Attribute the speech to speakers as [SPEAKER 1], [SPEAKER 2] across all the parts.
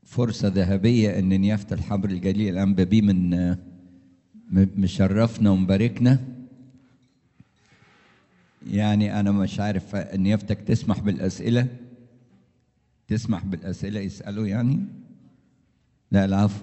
[SPEAKER 1] فرصة ذهبية إن نيافة الحبر الجليل الأنبابي من م- مشرفنا ومباركنا يعني أنا مش عارف نيافتك تسمح بالأسئلة تسمح بالأسئلة يسألوا يعني لا العفو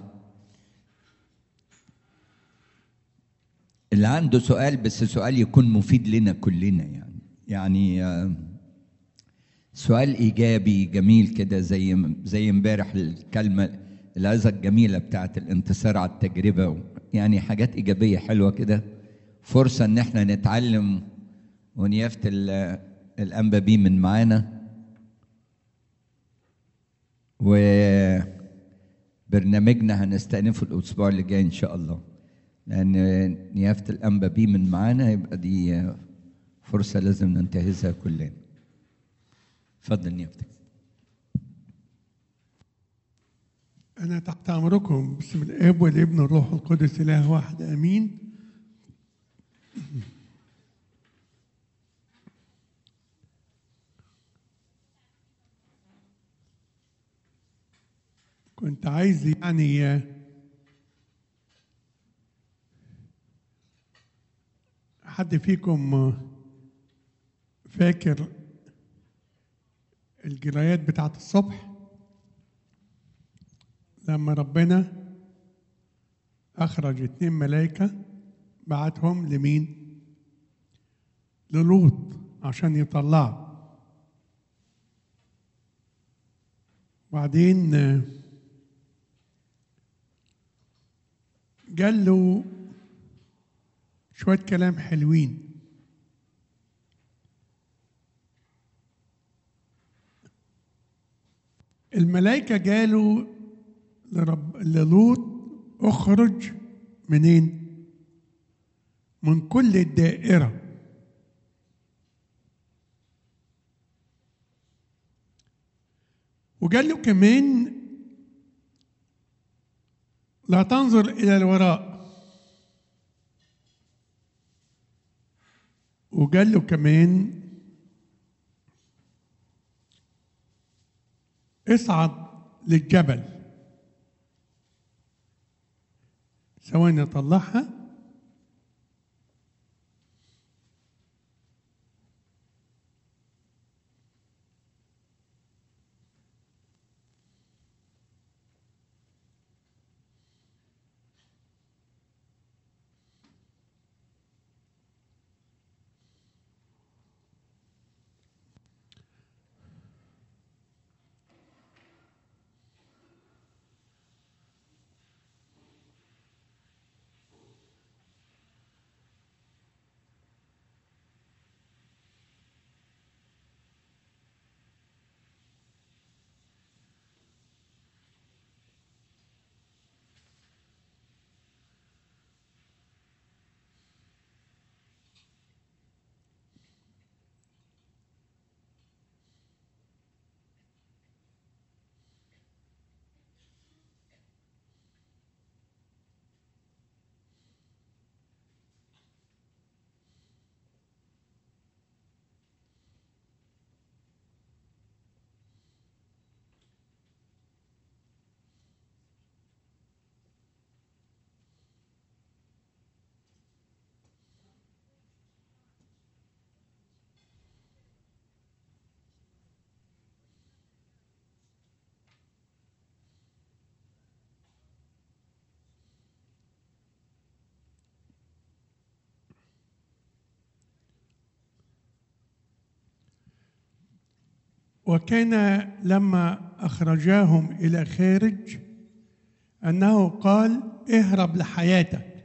[SPEAKER 1] اللي عنده سؤال بس سؤال يكون مفيد لنا كلنا يعني يعني آه، سؤال ايجابي جميل كده زي زي امبارح الكلمه العظه الجميله بتاعت الانتصار على التجربه يعني حاجات ايجابيه حلوه كده فرصه ان احنا نتعلم ونيافه ال- الانبابي من معانا وبرنامجنا هنستأنفه الأسبوع اللي جاي إن شاء الله لأن نيافة الأنبابي من معانا يبقى دي فرصة لازم ننتهزها كلنا اتفضل نيافتك
[SPEAKER 2] أنا تحت أمركم باسم الآب والابن والروح القدس إله واحد آمين كنت عايز يعني حد فيكم فاكر الجرايات بتاعت الصبح لما ربنا أخرج اتنين ملايكة بعتهم لمين؟ للوط عشان يطلعوا وبعدين آه، قال له شوية كلام حلوين الملائكة قالوا لرب للوط اخرج منين؟ من كل الدائرة وقال له كمان لا تنظر إلى الوراء وقال له كمان اصعد للجبل ثواني اطلعها وكان لما أخرجاهم إلى خارج أنه قال اهرب لحياتك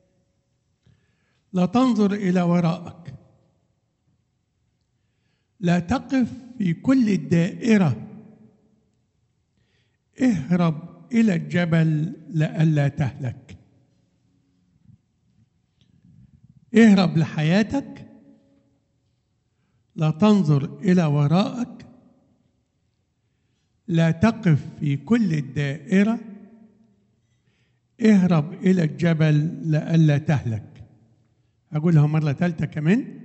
[SPEAKER 2] لا تنظر إلى وراءك لا تقف في كل الدائرة اهرب إلى الجبل لئلا تهلك اهرب لحياتك لا تنظر إلى وراءك لا تقف في كل الدائرة اهرب إلى الجبل لئلا تهلك أقولها مرة ثالثة كمان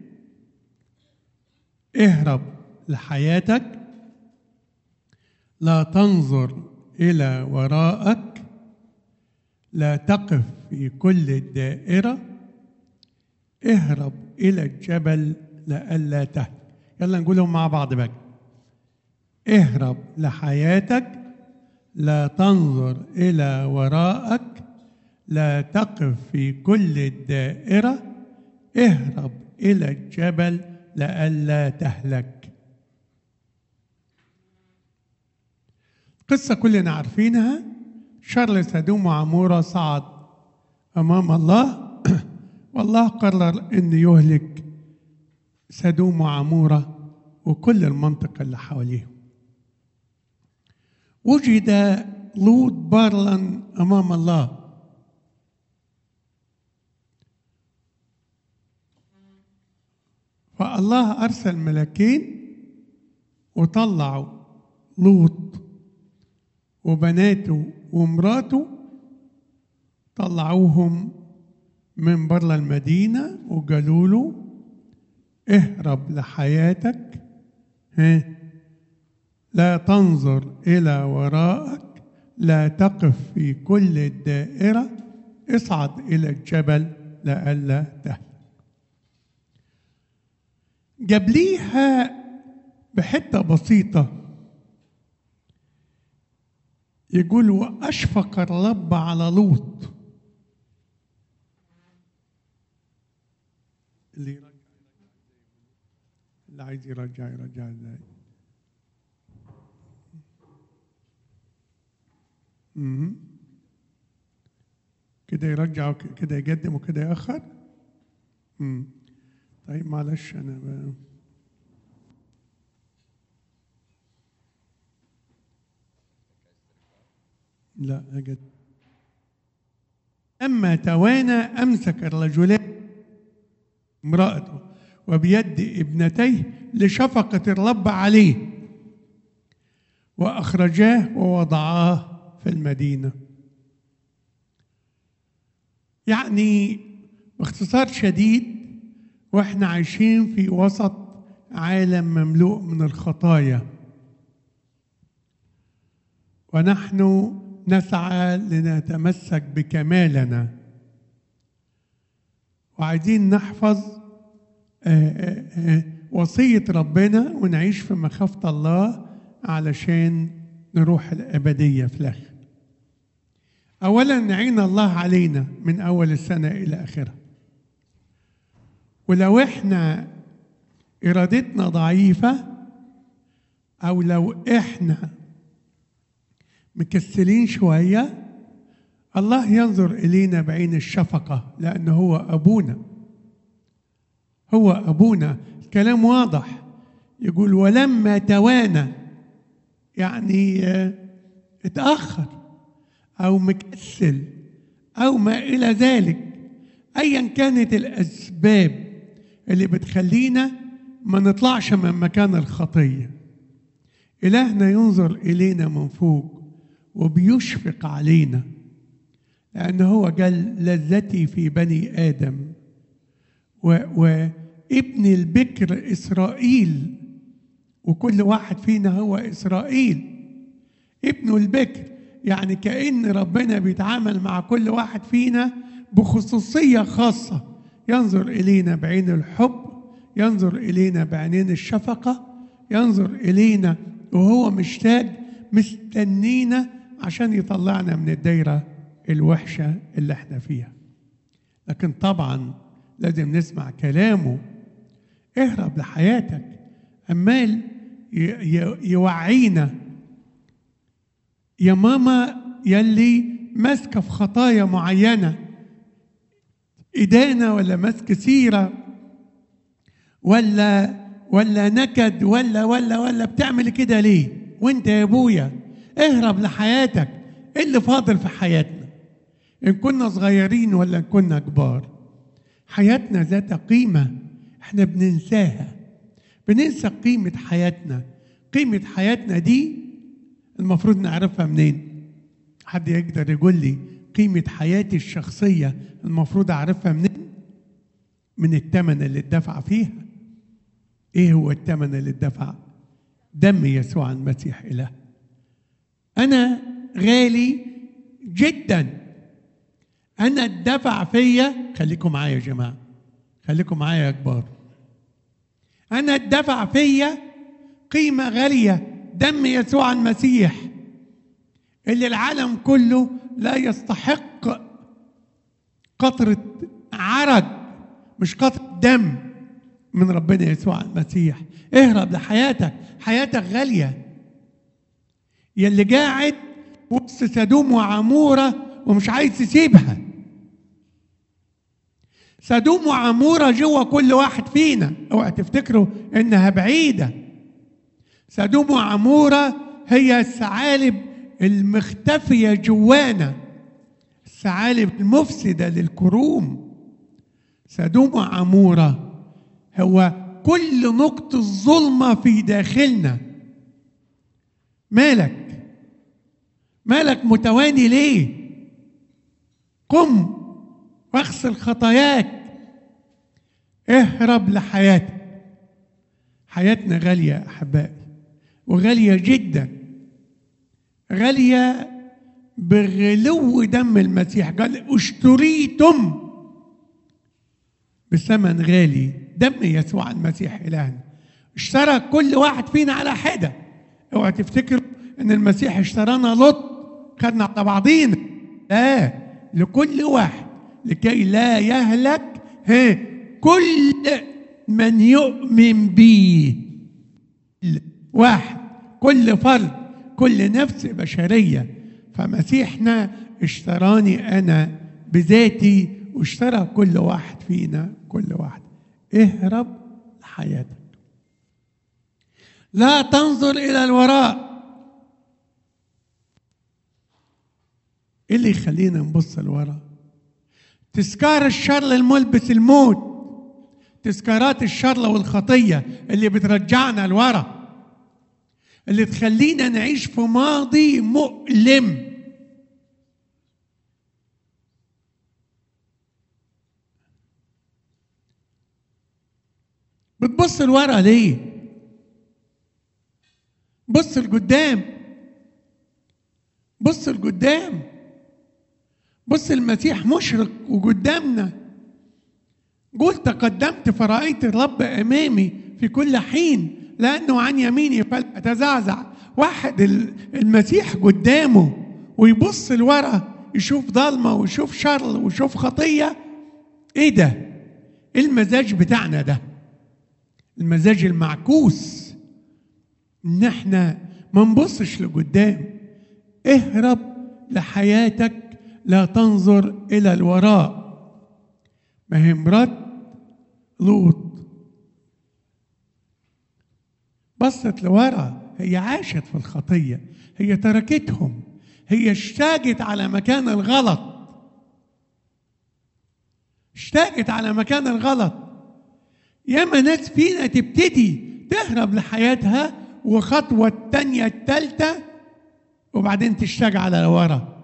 [SPEAKER 2] اهرب لحياتك لا تنظر إلى وراءك لا تقف في كل الدائرة اهرب إلى الجبل لئلا تهلك يلا نقولهم مع بعض بقى اهرب لحياتك لا تنظر إلى وراءك لا تقف في كل الدائرة اهرب إلى الجبل لئلا تهلك قصة كلنا عارفينها شر سدوم وعمورة صعد أمام الله والله قرر أن يهلك سدوم وعمورة وكل المنطقة اللي حواليهم وجد لوط بارلا أمام الله فالله أرسل ملكين وطلعوا لوط وبناته ومراته طلعوهم من بره المدينة وقالوا له اهرب لحياتك ها لا تنظر إلى وراءك لا تقف في كل الدائرة اصعد إلى الجبل لئلا تهلك جابليها بحتة بسيطة يقول وأشفق الرب على لوط اللي يرجع اللي عايز يرجع يرجع ازاي مهم. كده يرجع وك- كده يقدم وكده يأخر مم. طيب معلش أنا ب... لا أجد أما توانى أمسك الرجلان امرأته وبيد ابنتيه لشفقة الرب عليه وأخرجاه ووضعاه في المدينة يعني باختصار شديد واحنا عايشين في وسط عالم مملوء من الخطايا ونحن نسعى لنتمسك بكمالنا وعايزين نحفظ آه، آه، آه، وصية ربنا ونعيش في مخافة الله علشان نروح الأبدية في الآخر أولا نعين الله علينا من أول السنة إلى آخرها ولو إحنا إرادتنا ضعيفة أو لو إحنا مكسلين شوية الله ينظر إلينا بعين الشفقة لأنه هو أبونا هو أبونا الكلام واضح يقول ولما توانى يعني آه، اتأخر أو مكسل أو ما إلى ذلك أيا كانت الأسباب اللي بتخلينا ما نطلعش من مكان الخطية إلهنا ينظر إلينا من فوق وبيشفق علينا لأنه هو قال لذتي في بني آدم و- وابن البكر إسرائيل وكل واحد فينا هو إسرائيل ابن البكر يعني كأن ربنا بيتعامل مع كل واحد فينا بخصوصية خاصة ينظر إلينا بعين الحب ينظر إلينا بعينين الشفقة ينظر إلينا وهو مشتاق مستنينا عشان يطلعنا من الدايرة الوحشة اللي احنا فيها لكن طبعا لازم نسمع كلامه اهرب لحياتك عمال ي- ي- يوعينا يا ماما يلي ماسكه في خطايا معينه إدانة ولا ماسك سيرة ولا ولا نكد ولا ولا ولا بتعمل كده ليه؟ وانت يا ابويا اهرب لحياتك ايه اللي فاضل في حياتنا؟ ان كنا صغيرين ولا ان كنا كبار حياتنا ذات قيمة احنا بننساها بننسى قيمة حياتنا قيمة حياتنا دي المفروض نعرفها منين؟ حد يقدر يقول لي قيمة حياتي الشخصية المفروض أعرفها منين؟ من الثمن اللي اتدفع فيها. إيه هو الثمن اللي اتدفع؟ دم يسوع المسيح إله. أنا غالي جدا انا اتدفع فيا خليكم معايا يا جماعه خليكم معايا يا كبار انا اتدفع فيا قيمه غاليه دم يسوع المسيح اللي العالم كله لا يستحق قطره عرق مش قطره دم من ربنا يسوع المسيح اهرب لحياتك حياتك غاليه يلي قاعد وسط سدوم وعموره ومش عايز تسيبها سدوم وعموره جوه كل واحد فينا اوعى تفتكروا انها بعيده سدوم وعموره هي الثعالب المختفيه جوانا الثعالب المفسده للكروم سدوم وعموره هو كل نقطه ظلمه في داخلنا مالك مالك متواني ليه قم واغسل خطاياك اهرب لحياتك حياتنا غالية يا أحبائي وغالية جدا غالية بغلو دم المسيح قال اشتريتم بثمن غالي دم يسوع المسيح إلهنا اشترى كل واحد فينا على حدة اوعى تفتكروا ان المسيح اشترانا لط خدنا على بعضينا لا لكل واحد لكي لا يهلك ها كل من يؤمن به واحد كل فرد كل نفس بشرية فمسيحنا اشتراني أنا بذاتي واشترى كل واحد فينا كل واحد اهرب لحياتك لا تنظر إلى الوراء ايه اللي يخلينا نبص لورا تذكار الشر الملبس الموت تذكارات الشر والخطيه اللي بترجعنا لورا اللي تخلينا نعيش في ماضي مؤلم بتبص لورا ليه بص لقدام بص لقدام بص المسيح مشرق وقدامنا قول تقدمت فرأيت الرب أمامي في كل حين لأنه عن يميني فلأتزعزع واحد المسيح قدامه ويبص لورا يشوف ضلمة ويشوف شر ويشوف خطية ايه ده ايه المزاج بتاعنا ده المزاج المعكوس ان احنا ما نبصش لقدام اهرب لحياتك لا تنظر الى الوراء ما هي مرات لوط بصت لورا هي عاشت في الخطيه هي تركتهم هي اشتاقت على مكان الغلط اشتاقت على مكان الغلط ياما ناس فينا تبتدي تهرب لحياتها وخطوة التانية التالتة وبعدين تشتاق على ورا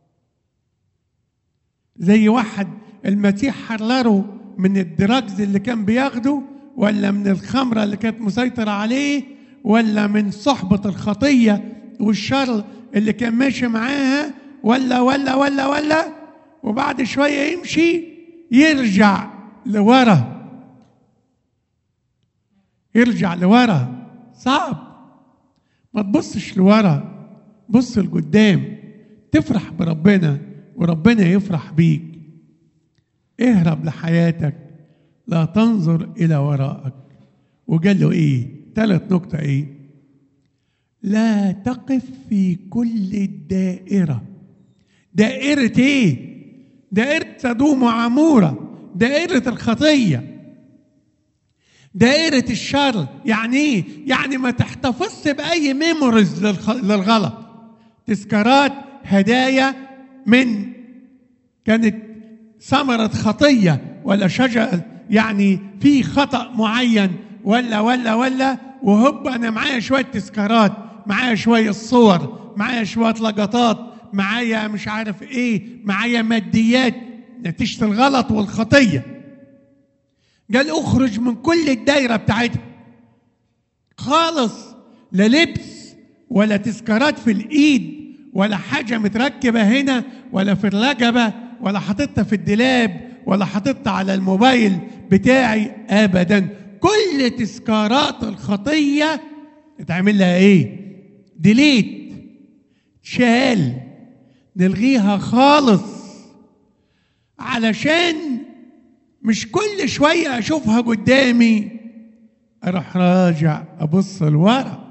[SPEAKER 2] زي واحد المسيح حرره من الدراجز اللي كان بياخده ولا من الخمرة اللي كانت مسيطرة عليه ولا من صحبة الخطية والشر اللي كان ماشي معاها ولا ولا ولا ولا وبعد شوية يمشي يرجع لورا يرجع لورا صعب ما تبصش لورا بص لقدام تفرح بربنا وربنا يفرح بيك اهرب لحياتك لا تنظر الى وراءك وقال له ايه ثالث نقطة ايه لا تقف في كل الدائرة دائرة ايه دائرة سدوم وعمورة دائرة الخطية دائرة الشر يعني ايه يعني ما تحتفظش بأي ميموريز للغلط تذكارات هدايا من كانت ثمرة خطية ولا شجر يعني في خطأ معين ولا ولا ولا وهوب أنا معايا شوية تذكارات معايا شوية صور معايا شوية لقطات معايا مش عارف ايه معايا ماديات نتيجة الغلط والخطية قال اخرج من كل الدايرة بتاعتها خالص لا لبس ولا تذكارات في الايد ولا حاجة متركبة هنا ولا في الرجبة ولا حاططها في الدولاب ولا حاططها على الموبايل بتاعي أبدا كل تذكارات الخطية اتعمل لها ايه ديليت شال نلغيها خالص علشان مش كل شوية أشوفها قدامي أروح راجع أبص لورا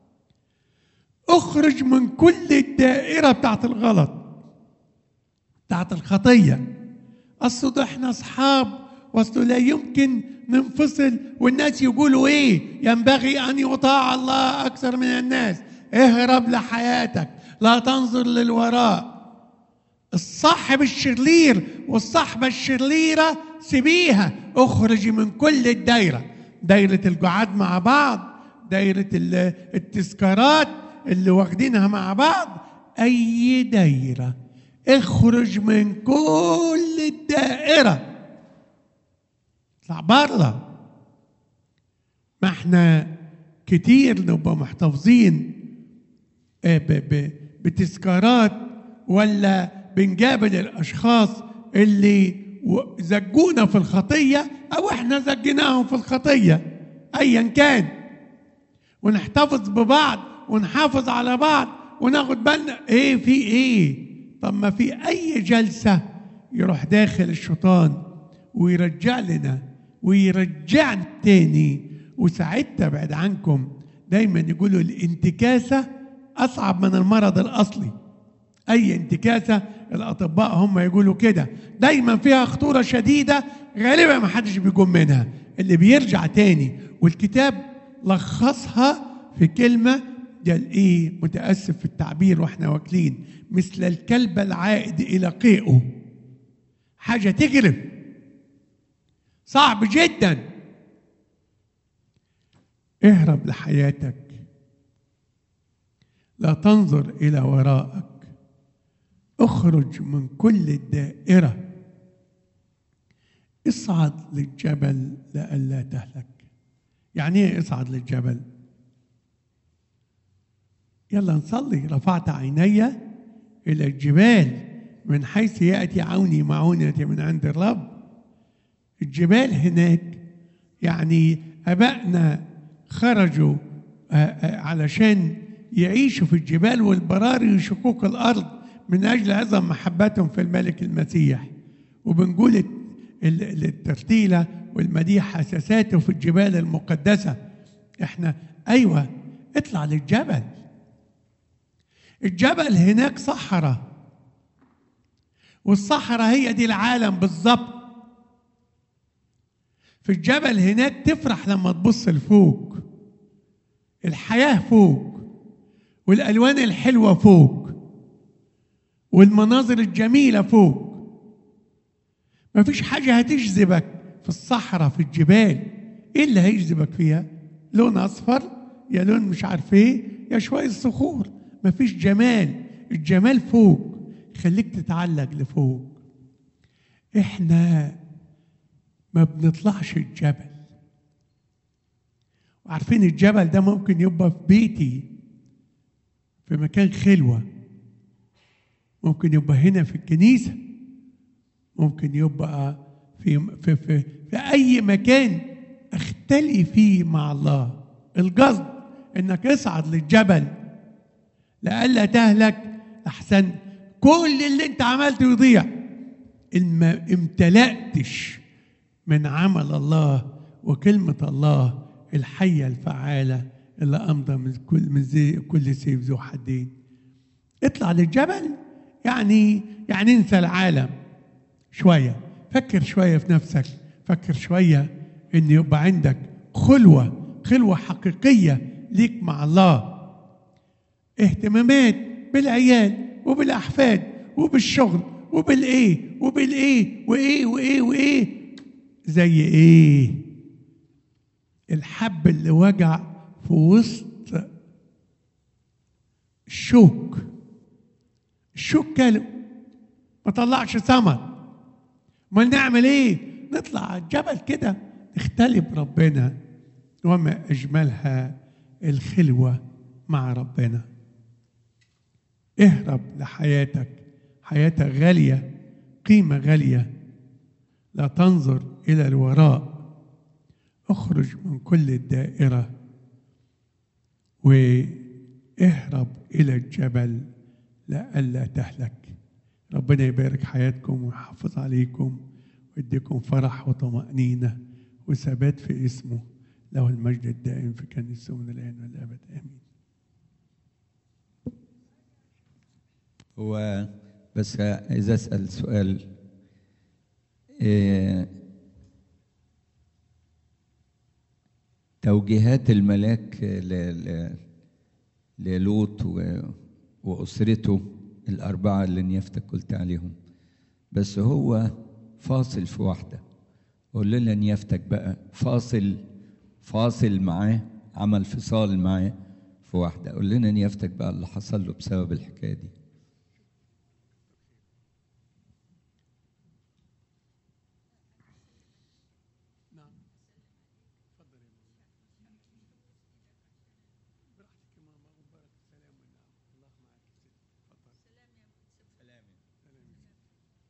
[SPEAKER 2] اخرج من كل الدائرة بتاعت الغلط بتاعت الخطية أصل ده احنا أصحاب وأصله لا يمكن ننفصل والناس يقولوا إيه ينبغي أن يطاع الله أكثر من الناس اهرب لحياتك لا تنظر للوراء الصاحب الشرير والصحبة الشريرة سيبيها اخرجي من كل الدايرة دايرة القعاد مع بعض دايرة ال- التذكارات اللي واخدينها مع بعض أي دايرة اخرج من كل الدائرة اطلع بره ما احنا كتير نبقى محتفظين آه، ب- ب- بتذكارات ولا بنجابل الاشخاص اللي و- زجونا في الخطيه او احنا زجناهم في الخطيه ايا كان ونحتفظ ببعض ونحافظ على بعض وناخد بالنا ايه في ايه طب ما في اي جلسه يروح داخل الشيطان ويرجع لنا ويرجعنا تاني وساعتها بعد عنكم دايما يقولوا الانتكاسه اصعب من المرض الاصلي اي انتكاسه الاطباء هم يقولوا كده دايما فيها خطوره شديده غالبا ما حدش بيقوم منها اللي بيرجع تاني والكتاب لخصها في كلمه قال ايه متاسف في التعبير واحنا واكلين مثل الكلب العائد الى قيئه حاجه تجرف صعب جدا اهرب لحياتك لا تنظر الى وراءك اخرج من كل الدائره اصعد للجبل لئلا تهلك يعني ايه اصعد للجبل يلا نصلي رفعت عيني الى الجبال من حيث ياتي عوني معونتي من عند الرب الجبال هناك يعني ابائنا خرجوا آه، آه، علشان يعيشوا في الجبال والبراري وشقوق الارض من اجل عظم محبتهم في الملك المسيح وبنقول ال- ال- الترتيله والمديح اساساته في الجبال المقدسه احنا ايوه اطلع للجبل الجبل هناك صحراء والصحراء هي دي العالم بالظبط في الجبل هناك تفرح لما تبص لفوق الحياة فوق والألوان الحلوة فوق والمناظر الجميلة فوق مفيش حاجة هتجذبك في الصحراء في الجبال ايه اللي هيجذبك فيها لون اصفر يا لون مش عارف ايه يا شوية صخور مفيش جمال الجمال فوق خليك تتعلق لفوق احنا ما بنطلعش الجبل وعارفين الجبل ده ممكن يبقى في بيتي في مكان خلوة ممكن يبقى هنا في الكنيسة ممكن يبقى في في في, في أي مكان أختلي فيه مع الله القصد إنك اصعد للجبل لئلا تهلك أحسن كل اللي أنت عملته يضيع إن ما امتلأتش من عمل الله وكلمة الله الحية الفعالة اللي أمضى من كل من زي كل سيف ذو حدين اطلع للجبل يعني يعني انسى العالم شوية فكر شوية في نفسك فكر شوية ان يبقى عندك خلوة خلوة حقيقية ليك مع الله اهتمامات بالعيال وبالأحفاد وبالشغل وبالايه وبالايه وايه وايه وايه زي ايه الحب اللي وجع في وسط الشوك الشوك كله ما طلعش ثمر امال نعمل ايه نطلع على الجبل كده نختلي بربنا وما اجملها الخلوه مع ربنا اهرب لحياتك حياتك غالية قيمة غالية لا تنظر إلى الوراء اخرج من كل الدائرة واهرب إلى الجبل لئلا تهلك ربنا يبارك حياتكم ويحافظ عليكم ويديكم فرح وطمأنينة وثبات في اسمه له المجد الدائم في كنيسته من الآن والأبد آمين
[SPEAKER 1] هو بس عايز اسال سؤال إيه توجيهات الملاك ل- ل- للوط و- واسرته الاربعه اللي نيافتك قلت عليهم بس هو فاصل في واحده قول لنا نيافتك بقى فاصل فاصل معاه عمل فصال معاه في واحده قول لنا نيافتك بقى اللي حصل له بسبب الحكايه دي
[SPEAKER 2] نعم تفضل يا ماما براحتك يا ماما وبارك السلام والنعم الله معك يا ستي تفضل سلام يا سلام سلام يا ستي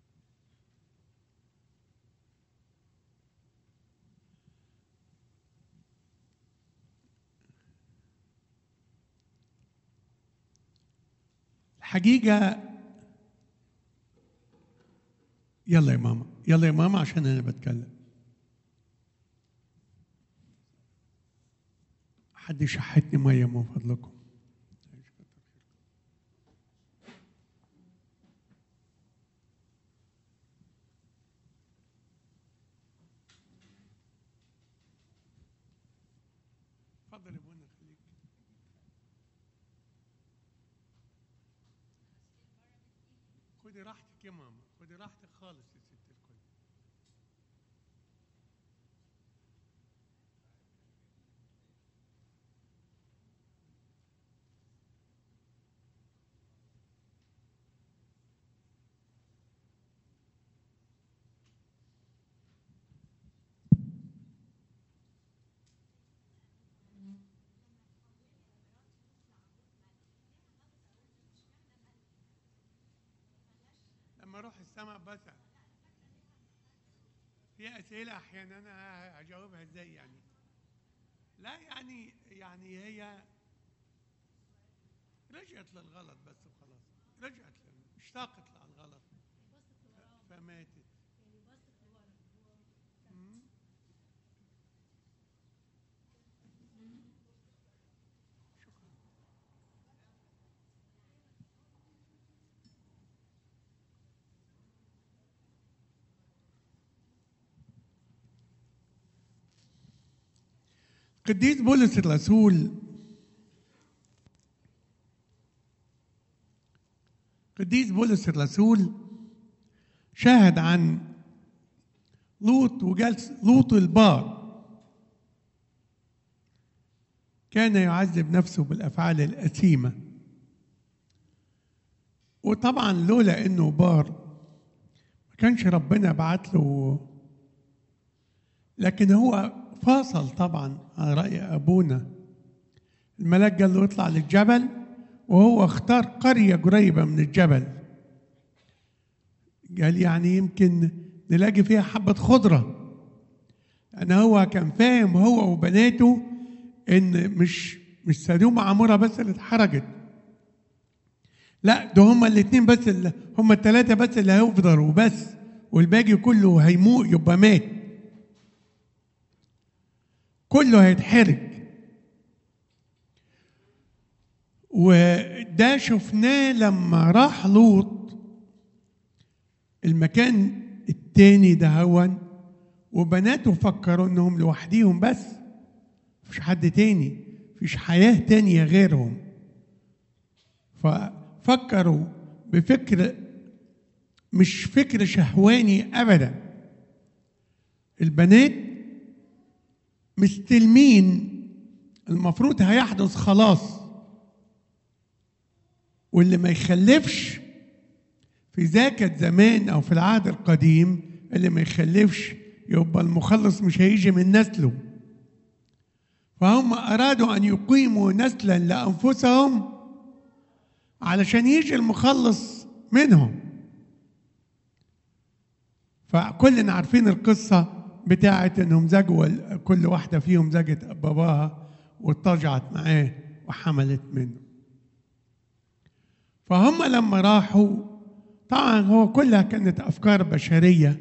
[SPEAKER 2] الحقيقة يلا يا ماما يلا يا ماما عشان أنا بتكلم حد يشحتني مية من فضلكم اتفضل يا ابونا خليك خدي راحتك يا ماما خدي راحتك خالص يا ست الكل لما اروح السماء بسأل في اسئله احيانا انا هجاوبها ازاي يعني لا يعني يعني هي رجعت للغلط بس وخلاص رجعت لل- اشتاقت للغلط فماتت مم. شكرا قديس بولس الرسول قديس بولس الرسول شاهد عن لوط وجلس لوط البار كان يعذب نفسه بالافعال الاثيمه وطبعا لولا انه بار ما كانش ربنا بعت له لكن هو فاصل طبعا على رأي أبونا الملاك قال له اطلع للجبل وهو اختار قرية قريبة من الجبل قال يعني يمكن نلاقي فيها حبة خضرة أنا هو كان فاهم هو وبناته إن مش مش سدوم عمورة بس اللي اتحرجت لا ده هما الاتنين بس اللي هما التلاتة بس اللي هيفضلوا بس والباقي كله هيموت يبقى مات كله هيتحرق وده شفناه لما راح لوط المكان التاني ده هون وبناته فكروا انهم لوحديهم بس مفيش حد تاني مفيش حياة تانية غيرهم ففكروا بفكر مش فكر شهواني ابدا البنات مستلمين المفروض هيحدث خلاص واللي ما يخلفش في ذاك الزمان او في العهد القديم اللي ما يخلفش يبقى المخلص مش هيجي من نسله فهم ارادوا ان يقيموا نسلا لانفسهم علشان يجي المخلص منهم فكلنا عارفين القصة بتاعة انهم زجوا كل واحدة فيهم زجت باباها واتجعت معاه وحملت منه فهم لما راحوا طبعا هو كلها كانت افكار بشريه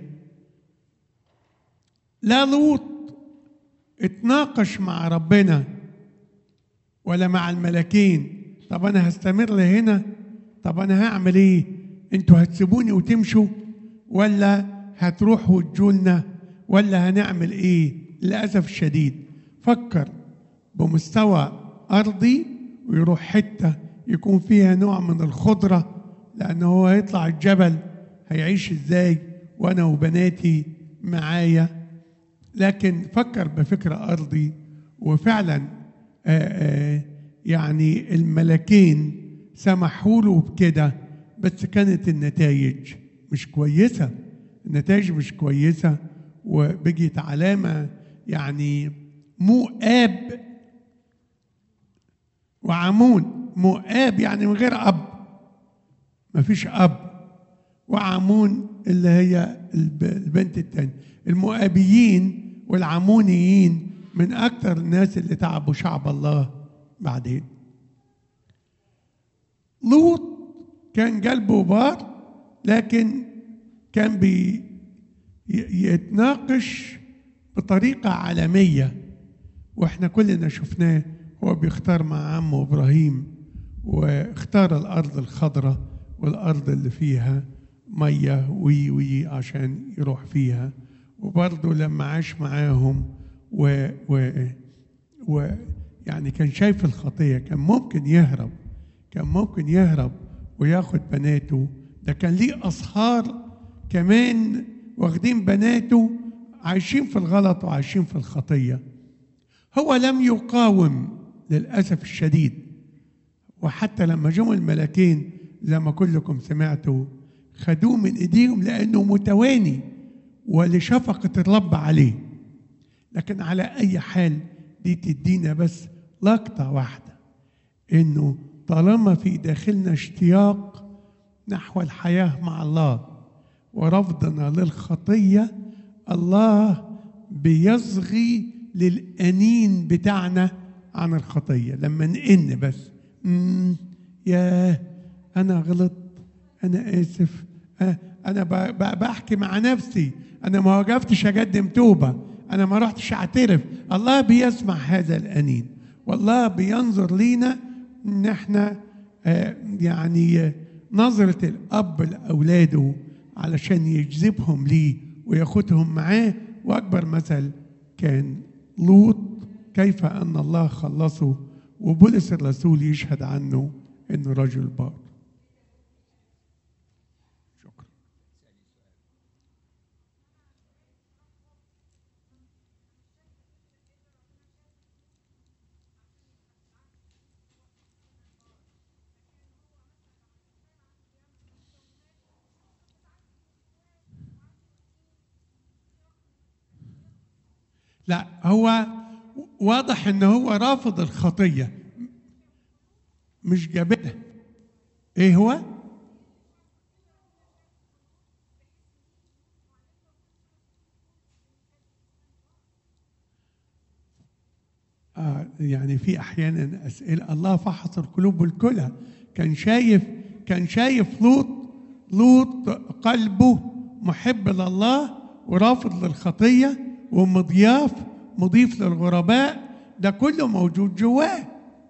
[SPEAKER 2] لا لوط اتناقش مع ربنا ولا مع الملكين طب انا هستمر هنا طب انا هعمل ايه انتوا هتسيبوني وتمشوا ولا هتروحوا تجولنا ولا هنعمل ايه للاسف الشديد فكر بمستوى ارضي ويروح حته يكون فيها نوع من الخضره لانه هو هيطلع الجبل هيعيش ازاي وانا وبناتي معايا لكن فكر بفكر ارضي وفعلا آآ آآ يعني الملكين سمحوا له بكده بس كانت النتائج مش كويسه النتائج مش كويسه وبقيت علامه يعني مؤاب وعمون مؤاب يعني من غير اب مفيش اب وعمون اللي هي البنت التانية المؤابيين والعمونيين من اكثر الناس اللي تعبوا شعب الله بعدين لوط كان قلبه بار لكن كان بي يتناقش بطريقة عالمية واحنا كلنا شفناه هو بيختار مع عمه ابراهيم واختار الارض الخضراء والارض اللي فيها ميه وي وي عشان يروح فيها وبرضه لما عاش معاهم و, و, و يعني كان شايف الخطيه كان ممكن يهرب كان ممكن يهرب وياخد بناته ده كان ليه اصهار كمان واخدين بناته عايشين في الغلط وعايشين في الخطيه هو لم يقاوم للاسف الشديد وحتى لما جم الملكين زي ما كلكم سمعتوا خدوه من ايديهم لانه متواني ولشفقه الرب عليه لكن على اي حال دي تدينا بس لقطه واحده انه طالما في داخلنا اشتياق نحو الحياه مع الله ورفضنا للخطيه الله بيصغي للانين بتاعنا عن الخطيه لما نئن بس مم يا انا غلطت انا اسف انا بحكي مع نفسي انا ما وقفتش اقدم توبه انا ما رحتش اعترف الله بيسمع هذا الانين والله بينظر لينا ان احنا يعني نظره الاب لاولاده علشان يجذبهم ليه وياخدهم معاه واكبر مثل كان لوط كيف ان الله خلصه وبولس الرسول يشهد عنه انه رجل بار شكرا لا هو واضح ان هو رافض الخطيه مش جابتها ايه هو آه يعني في احيانا اسئله الله فحص القلوب والكلى كان شايف كان شايف لوط لوط قلبه محب لله ورافض للخطيه ومضياف مضيف للغرباء ده كله موجود جواه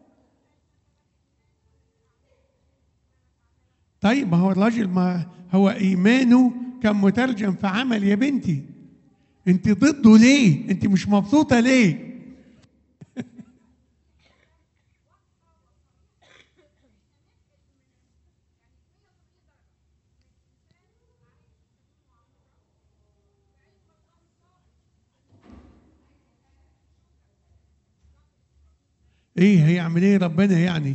[SPEAKER 2] طيب ما هو الراجل ما هو ايمانه كان مترجم في عمل يا بنتي انت ضده ليه انت مش مبسوطه ليه ايه هيعمل ايه ربنا يعني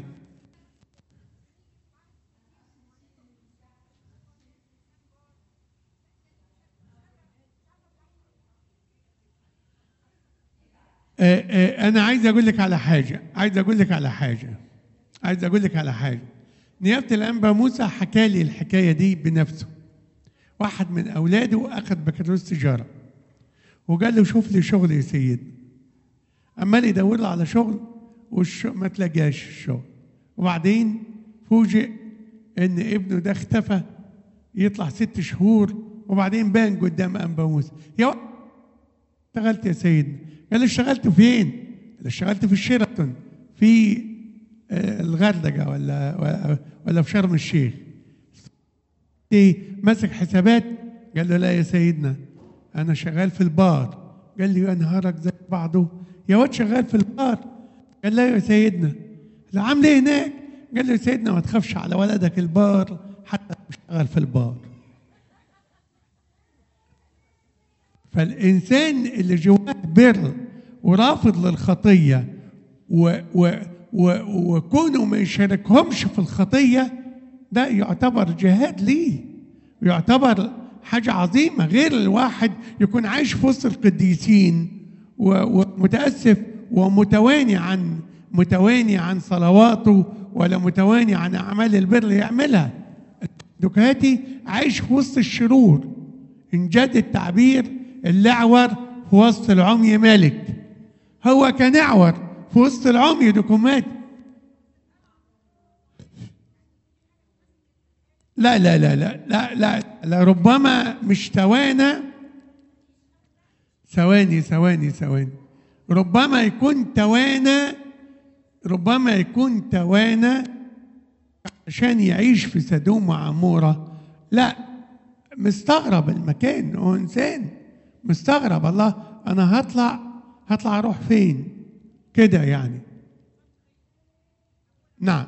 [SPEAKER 2] آه آه انا عايز اقول لك على حاجه عايز اقول لك على حاجه عايز اقول لك على حاجه نيابة الأنبا موسى حكى لي الحكاية دي بنفسه واحد من أولاده أخذ بكالوريوس تجارة وقال له شوف لي شغل يا سيدنا عمال يدور له على شغل والش... ما تلاقاش الشغل وبعدين فوجئ ان ابنه ده اختفى يطلع ست شهور وبعدين بان قدام انبا موسى يا و- اشتغلت يا سيدنا قال له اشتغلت فين؟ قال له اشتغلت في الشيراتون في آه، الغردقه ولا ولا- ولا في شرم الشيخ ايه ماسك حسابات قال له لا يا سيدنا انا شغال في البار قال لي يا نهارك زي بعضه يا واد شغال في البار قال لا يا سيدنا قال له عامل ايه هناك قال له يا سيدنا ما تخافش على ولدك البار حتى لو اشتغل في البار فالانسان اللي جواه بر ورافض للخطيه و و و وكونه ما يشاركهمش في الخطيه ده يعتبر جهاد ليه يعتبر حاجة عظيمة غير الواحد يكون عايش في وسط القديسين و- ومتأسف ومتواني عن متواني عن صلواته ولا متواني عن أعمال البر اللي يعملها دكاتي عايش في وسط الشرور إن جاد التعبير الأعور في وسط العمي ملك هو كان أعور في وسط العمي دكومات لا لا لا لا لا لا, لا ربما مش توانا ثواني ثواني ثواني ربما يكون توانا ربما يكون توانا عشان يعيش في سدوم وعمورة لا مستغرب المكان هو إنسان مستغرب الله أنا هطلع هطلع أروح فين كده يعني نعم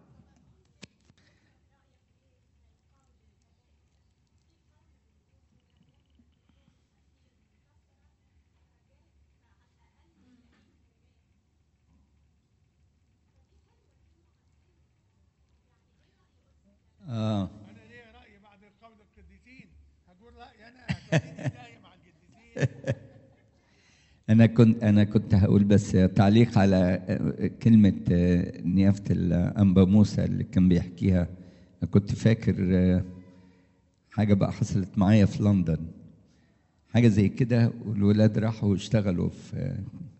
[SPEAKER 1] آه.
[SPEAKER 2] انا ليا راي بعد قول القديسين هقول رايي انا مع القديسين
[SPEAKER 1] أنا كنت أنا كنت هقول بس تعليق على كلمة نيافة الأنبا موسى اللي كان بيحكيها أنا كنت فاكر حاجة بقى حصلت معايا في لندن حاجة زي كده والولاد راحوا اشتغلوا في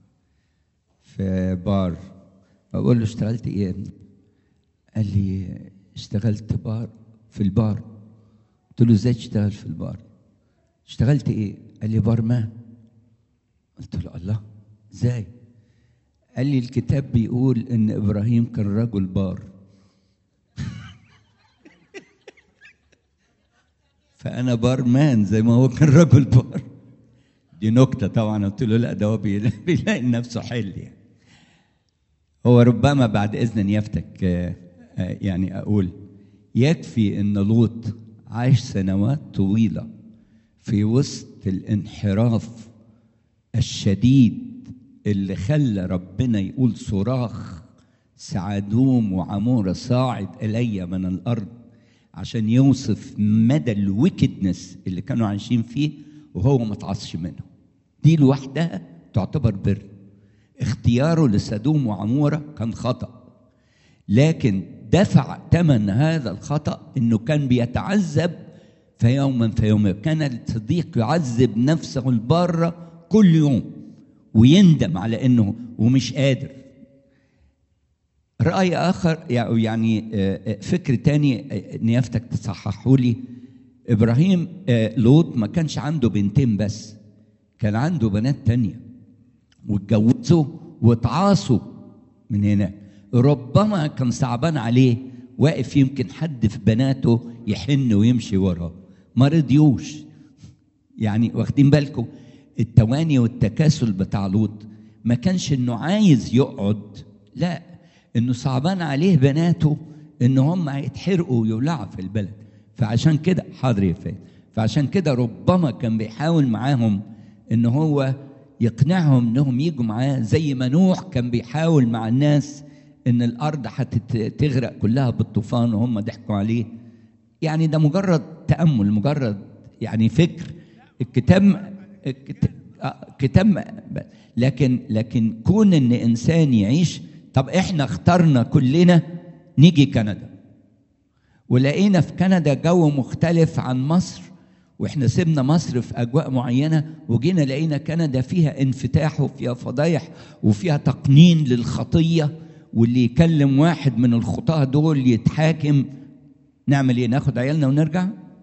[SPEAKER 1] في بار بقول له اشتغلت ايه يا ابني؟ قال لي اشتغلت بار في البار قلت له ازاي تشتغل في البار؟ اشتغلت ايه؟ قال لي بارمان قلت له الله ازاي؟ قال لي الكتاب بيقول ان ابراهيم كان رجل بار فانا بارمان زي ما هو كان رجل بار دي نكته طبعا قلت له لا ده هو بي- بيلاقي نفسه حل يعني هو ربما بعد اذن نيافتك آه، آه، يعني اقول يكفي ان لوط عاش سنوات طويله في وسط الانحراف الشديد اللي خلى ربنا يقول صراخ سعدوم وعمورة صاعد إلي من الأرض عشان يوصف مدى الويكدنس اللي كانوا عايشين فيه وهو ما تعصش منه دي لوحدها تعتبر بر اختياره لسدوم وعمورة كان خطأ لكن دفع ثمن هذا الخطأ انه كان بيتعذب فيوما فيوما كان الصديق يعذب نفسه البارة كل يوم ويندم على انه ومش قادر رأي آخر يعني آه، آه، فكر تاني آه، نيافتك تصححه لي إبراهيم آه، لوط ما كانش عنده بنتين بس كان عنده بنات تانية واتجوزوا واتعاصوا من هناك ربما كان صعبان عليه واقف يمكن حد في بناته يحن ويمشي وراه ما رضيوش يعني واخدين بالكم التواني والتكاسل بتاع لوط ما كانش انه عايز يقعد لا انه صعبان عليه بناته ان هم هيتحرقوا ويولعوا في البلد فعشان كده حاضر يا فاهم فعشان كده ربما كان بيحاول معاهم ان هو يقنعهم انهم يجوا معاه زي ما نوح كان بيحاول مع الناس ان الارض هتغرق كلها بالطوفان وهم ضحكوا عليه يعني ده مجرد تامل مجرد يعني فكر الكتاب الكتاب آه، كتاب لكن لكن كون ان انسان يعيش طب احنا اخترنا كلنا نيجي كندا ولقينا في كندا جو مختلف عن مصر واحنا سيبنا مصر في اجواء معينه وجينا لقينا كندا فيها انفتاح وفيها فضايح وفيها تقنين للخطيه واللي يكلم واحد من الخطاه دول يتحاكم نعمل ايه ناخد عيالنا ونرجع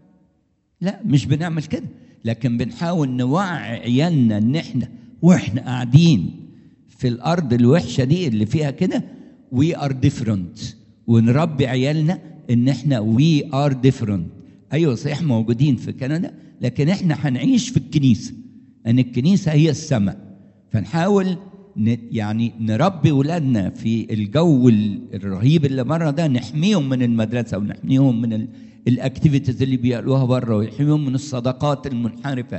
[SPEAKER 1] لا مش بنعمل كده لكن بنحاول نوعي عيالنا ان احنا واحنا قاعدين في الارض الوحشه دي اللي فيها كده وي ار ديفرنت ونربي عيالنا ان احنا وي ار ديفرنت ايوه صحيح موجودين في كندا لكن احنا هنعيش في الكنيسه ان الكنيسه هي السماء فنحاول ن- يعني نربي ولادنا في الجو ال- الرهيب اللي بره ده نحميهم من المدرسه ونحميهم من ال- الاكتيفيتيز اللي بيقالوها بره ونحميهم من الصداقات المنحرفه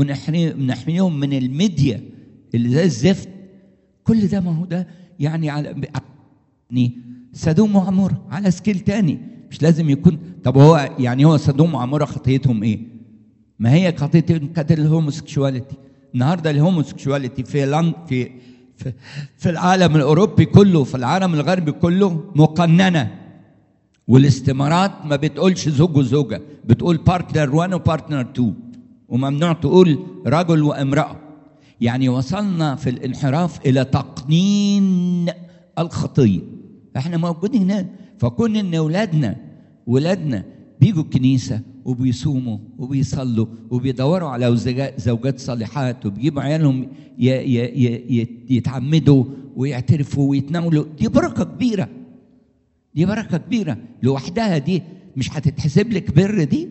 [SPEAKER 1] ونحميهم من الميديا اللي زي الزفت كل ده ما هو ده يعني على يعني سدوم وعمورة على سكيل تاني مش لازم يكون طب هو يعني هو سدوم وعمورة خطيتهم ايه؟ ما هي خطيتهم كانت الهوموسيكشواليتي النهارده الهوموسيكشواليتي في لن في في, في العالم الاوروبي كله في العالم الغربي كله مقننه والاستمارات ما بتقولش زوج وزوجه بتقول بارتنر 1 وبارتنر 2 وممنوع تقول رجل وامراه يعني وصلنا في الانحراف الى تقنين الخطيه احنا موجودين هنا فكون ان اولادنا ولادنا بيجوا الكنيسه وبيصوموا وبيصلوا وبيدوروا على زوجات- زوجات صالحات وبيجيبوا عيالهم ي- ي- ي- ي- يتعمدوا ويعترفوا ويتناولوا دي بركه كبيره دي بركه كبيره لوحدها دي مش هتتحسب لك بر دي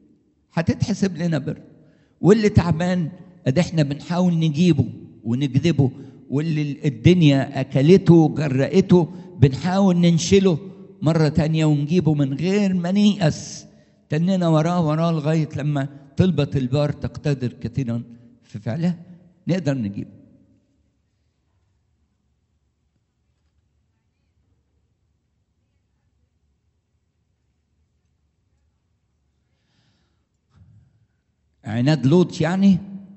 [SPEAKER 1] هتتحسب لنا بر واللي تعبان ادي احنا بنحاول نجيبه ونجذبه واللي الدنيا اكلته وجرأته بنحاول ننشله مرة تانية ونجيبه من غير ما نيأس تننا وراه وراه لغاية لما طلبة البار تقتدر كثيرا في فعلها نقدر نجيبه عناد لوط يعني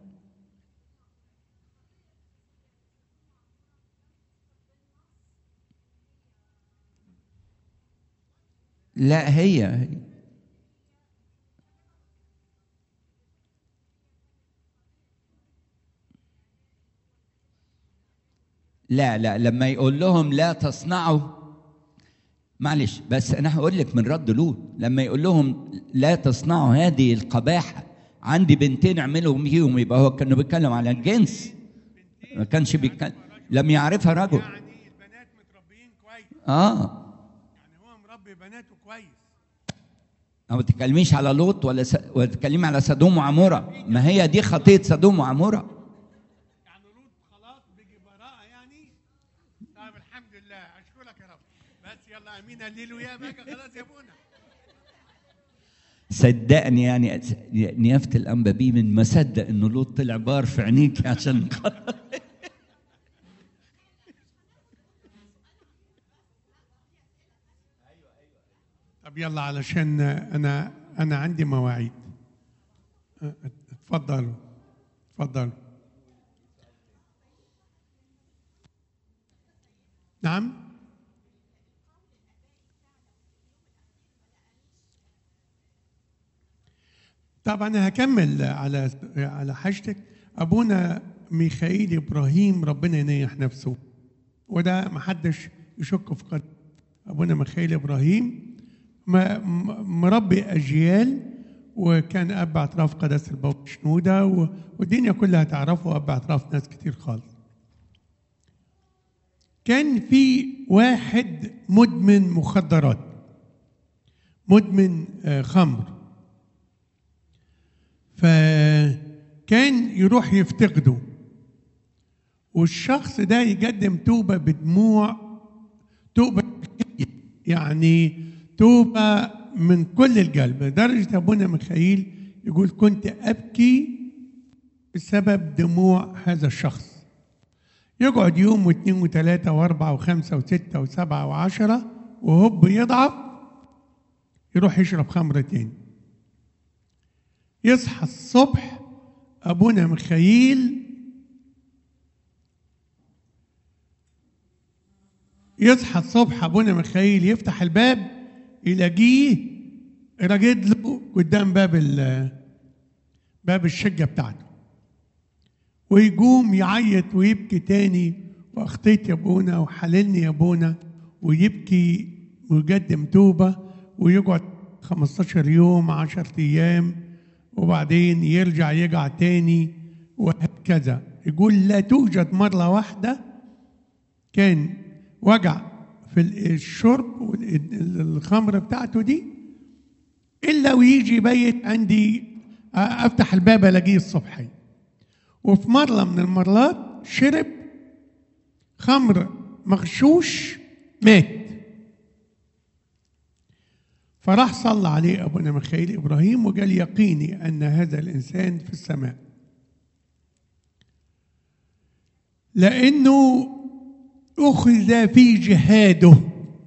[SPEAKER 1] لا هي هي لا لا لما يقول لهم لا تصنعوا معلش بس انا هقول لك من رد لوط لما يقول لهم لا تصنعوا هذه القباحه عندي بنتين اعملوا بيهم يبقى هو كانوا بيتكلم على الجنس ما كانش بيتكلم لم يعرفها رجل
[SPEAKER 2] يعني البنات متربيين كويس
[SPEAKER 1] اه
[SPEAKER 2] يعني هو مربي بناته كويس
[SPEAKER 1] ما بتتكلميش على لوط ولا س... ولا تتكلمي على سدوم وعموره ما هي دي خطيه سدوم وعموره
[SPEAKER 2] يعني لوط خلاص بيجي براءة يعني طيب الحمد لله اشكرك يا رب بس يلا امين هللويا بقى خلاص يا ابونا
[SPEAKER 1] صدقني يعني نيافه الانبا بيه من ما صدق انه لوط طلع بار في عينيك عشان
[SPEAKER 2] طب يلا علشان انا انا عندي مواعيد اتفضلوا اتفضلوا نعم طبعا انا هكمل على على حاجتك ابونا ميخائيل ابراهيم ربنا ينيح نفسه وده محدش يشك في قلبه ابونا ميخائيل ابراهيم ما- م- مربي اجيال وكان اب اعتراف قداسه البابا شنوده و- والدنيا كلها تعرفه اب اعتراف ناس كتير خالص كان في واحد مدمن مخدرات مدمن آه، خمر فكان يروح يفتقده والشخص ده يقدم توبة بدموع توبة يعني توبة من كل القلب لدرجة أبونا ميخائيل يقول كنت أبكي بسبب دموع هذا الشخص يقعد يوم واثنين وثلاثة وأربعة وخمسة وستة وسبعة وعشرة وهوب يضعف يروح يشرب خمرة تاني يصحى الصبح أبونا ميخائيل يصحى الصبح ابونا ميخائيل يفتح الباب يلاقيه راجد له قدام باب ال- باب الشقة بتاعته ويقوم يعيط ويبكي تاني واخطيت يا ابونا وحللني يا ابونا ويبكي ويقدم توبة ويقعد 15 يوم 10 ايام وبعدين يرجع يقع تاني وهكذا يقول لا توجد مرة واحدة كان وجع في الشرب والخمر بتاعته دي الا ويجي بيت عندي افتح الباب الاقيه الصبحي وفي مره من المرات شرب خمر مغشوش مات فراح صلى عليه ابونا ميخائيل ابراهيم وقال يقيني ان هذا الانسان في السماء لانه اخذ في جهاده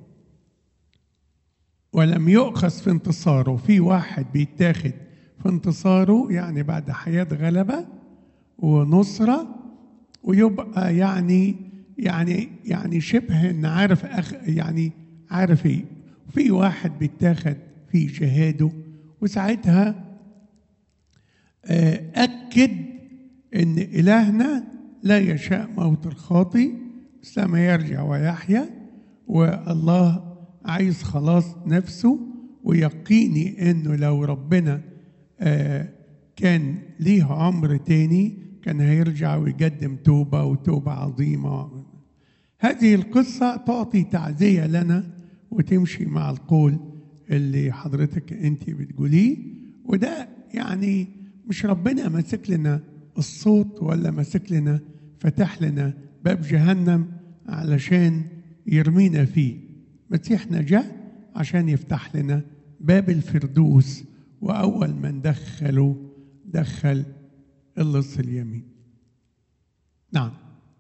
[SPEAKER 2] ولم يؤخذ في انتصاره في واحد بيتاخد في انتصاره يعني بعد حياة غلبة ونصرة ويبقى يعني يعني يعني شبه ان عارف أخ يعني عارف ايه في واحد بيتاخد في جهاده وساعتها آه، أكد إن إلهنا لا يشاء موت الخاطي بس لما يرجع ويحيا والله عايز خلاص نفسه ويقيني إنه لو ربنا آه، كان ليه عمر تاني كان هيرجع ويقدم توبة وتوبة عظيمة هذه القصة تعطي تعزية لنا وتمشي مع القول اللي حضرتك انت بتقوليه وده يعني مش ربنا ماسك لنا الصوت ولا ماسك لنا فتح لنا باب جهنم علشان يرمينا فيه مسيحنا جاء عشان يفتح لنا باب الفردوس وأول من دخله دخل اللص اليمين نعم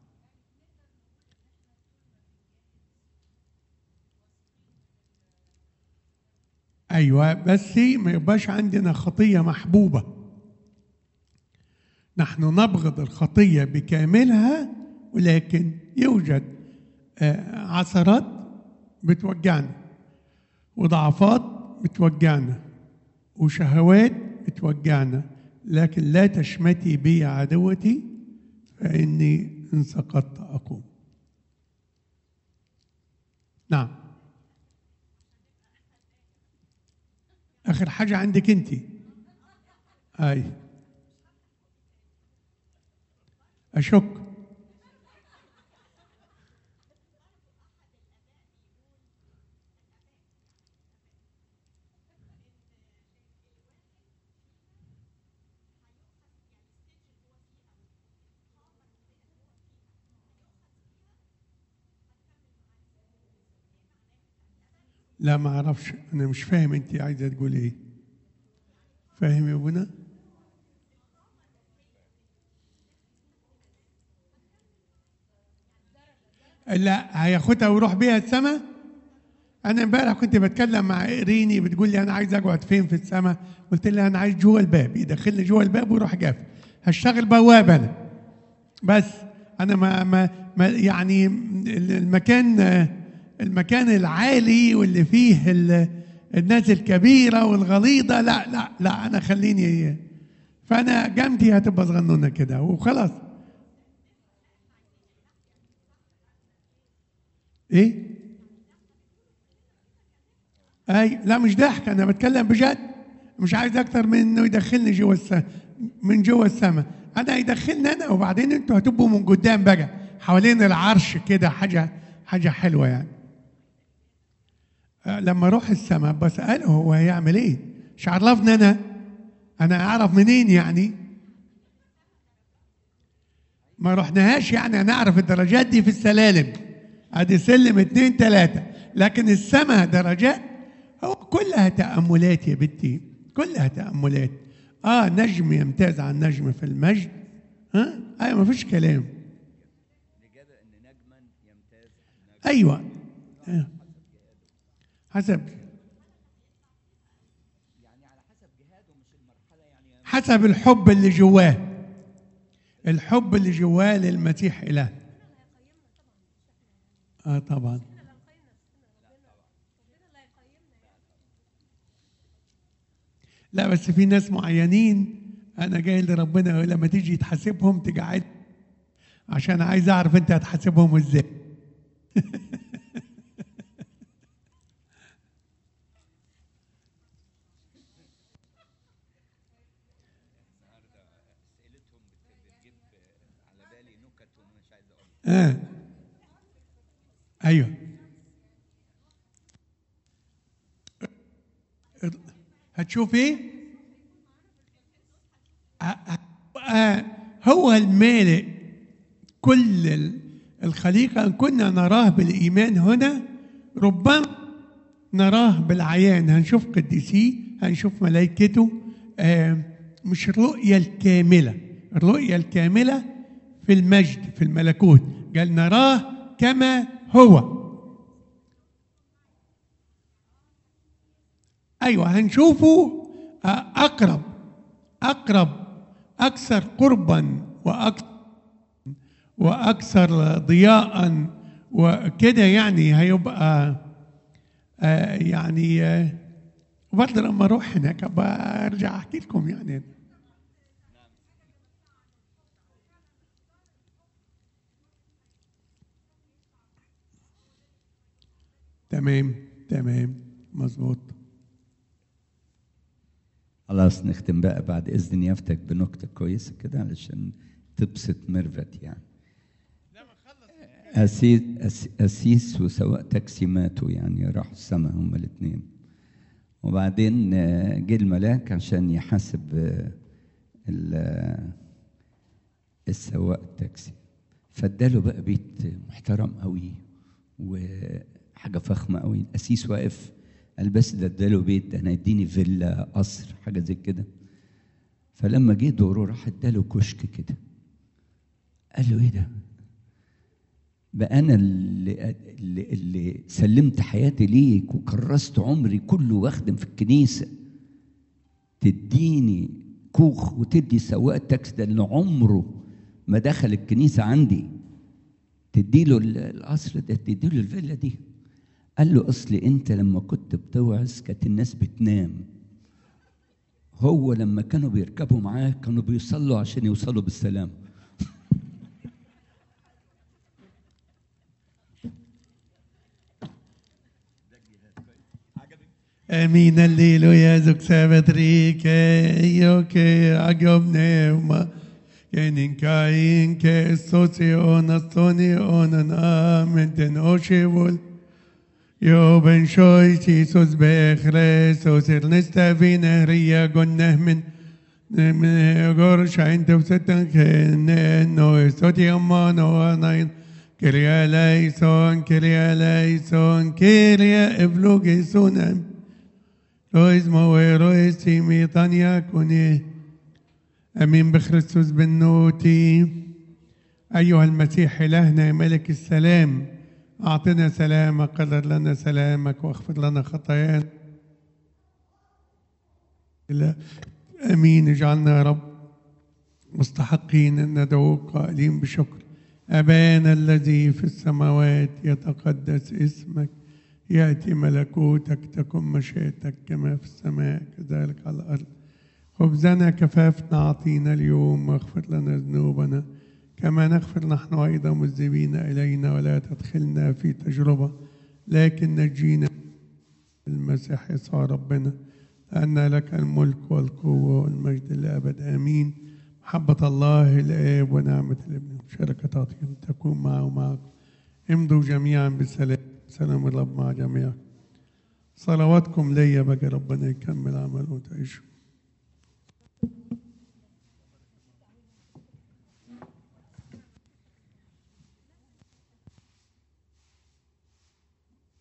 [SPEAKER 2] ايوه بس ما يبقاش عندنا خطيه محبوبه نحن نبغض الخطيه بكاملها ولكن يوجد آه، عثرات بتوجعنا وضعفات بتوجعنا وشهوات بتوجعنا لكن لا تشمتي بي عدوتي فاني ان سقطت اقوم نعم اخر حاجه عندك انت اي اشك لا ما اعرفش انا مش فاهم انت عايزه تقول ايه فاهم يا ابونا لا هياخدها ويروح بيها السماء انا امبارح كنت بتكلم مع ريني بتقول لي انا عايز اقعد فين في السماء قلت لها انا عايز جوه الباب يدخلني جوه الباب ويروح جاف هشتغل بواب انا بس انا ما, ما, ما يعني المكان المكان العالي واللي فيه ال- الناس الكبيره والغليظه لا لا لا انا خليني فانا جامتي هتبقى صغنونه كده وخلاص ايه اي لا مش ضحك انا بتكلم بجد مش عايز اكتر من انه يدخلني جوه السماء من جوه السماء انا يدخلني انا وبعدين انتوا هتبقوا من قدام بقى حوالين العرش كده حاجه حاجه حلوه يعني آه، لما اروح السماء بساله هو هيعمل ايه مش عرفني انا انا اعرف منين يعني ما رحناهاش يعني هنعرف الدرجات دي في السلالم ادي سلم اتنين تلاتة لكن السماء درجات هو كلها تأملات يا بنتي كلها تأملات اه نجم يمتاز عن نجم في المجد ها ايوه ما فيش كلام ايوه أيوة. حسب حسب الحب اللي جواه الحب اللي جواه للمسيح اله اه طبعا لا بس في ناس معينين انا جاي لربنا لما تيجي تحاسبهم تقعد عشان عايز اعرف انت هتحاسبهم ازاي آه. ايوه هتشوف ايه آه، آه، هو المالئ كل ال- الخليقة إن كنا نراه بالإيمان هنا ربما نراه بالعيان هنشوف قديسيه هنشوف ملائكته آه، مش الرؤية الكاملة الرؤية الكاملة في المجد في الملكوت قال نراه كما هو ايوه هنشوفه آه، اقرب اقرب اكثر قربا واكثر واكثر ضياء وكده يعني هيبقى آه، يعني آه، وبرضه لما اروح هناك ابقى ارجع احكي لكم يعني تمام تمام مظبوط
[SPEAKER 1] خلاص نختم بقى بعد اذن يافتك بنكته كويسه كده علشان تبسط ميرفت يعني أسيس أس- أسيس وسواق تاكسي ماتوا يعني راحوا السما هما الاثنين وبعدين آه، جه الملاك عشان يحاسب آه، ال- آه، السواق التاكسي فاداله بقى بيت محترم قوي وحاجه فخمه قوي القسيس واقف قال بس ده اداله بيت ده انا يديني فيلا قصر حاجه زي كده فلما جه دوره راح اداله كشك كده قال له ايه ده بقى انا اللي, اللي, اللي سلمت حياتي ليك وكرست عمري كله واخدم في الكنيسه تديني كوخ وتدي سواق تاكسي ده اللي عمره ما دخل الكنيسه عندي تديله ال- القصر ده تديله الفيلا دي قال له اصل انت لما كنت بتوعظ كانت الناس بتنام هو لما كانوا بيركبوا معاه كانوا بيصلوا عشان يوصلوا بالسلام
[SPEAKER 2] امين الليلويا زوك سابتريك ايوك عجبني وما كان كاين كاستوسي اونستوني اوننا من تنوشيبول يو بن شوي تيسوس بخريس وسير نستفي نهرية قنه من من قرش عند وستن كن نو استوتي امان وناين كريا ليسون كريا ليسون كريا ابلوغي سونم رويز موي رويز تيمي طانيا كوني امين بخريستوس بالنوتي ايها المسيح الهنا ملك السلام اعطنا سلامك قدر لنا سلامك واغفر لنا خطايانا لا. امين اجعلنا يا رب مستحقين ان ندعوك قائلين بشكر ابانا الذي في السماوات يتقدس اسمك ياتي ملكوتك تكن مشيئتك كما في السماء كذلك على الارض خبزنا كفافنا اعطينا اليوم واغفر لنا ذنوبنا كما نغفر نحن ايضا مذنبين الينا ولا تدخلنا في تجربه لكن نجينا المسيح يسوع ربنا لأن لك الملك والقوة والمجد للأبد آمين محبة الله الآب ونعمة الابن شركة عطيهم تكون معه ومعكم امضوا جميعا بسلام سلام الرب مع جميعكم صلواتكم ليا بقى ربنا يكمل عمله وتعيشوا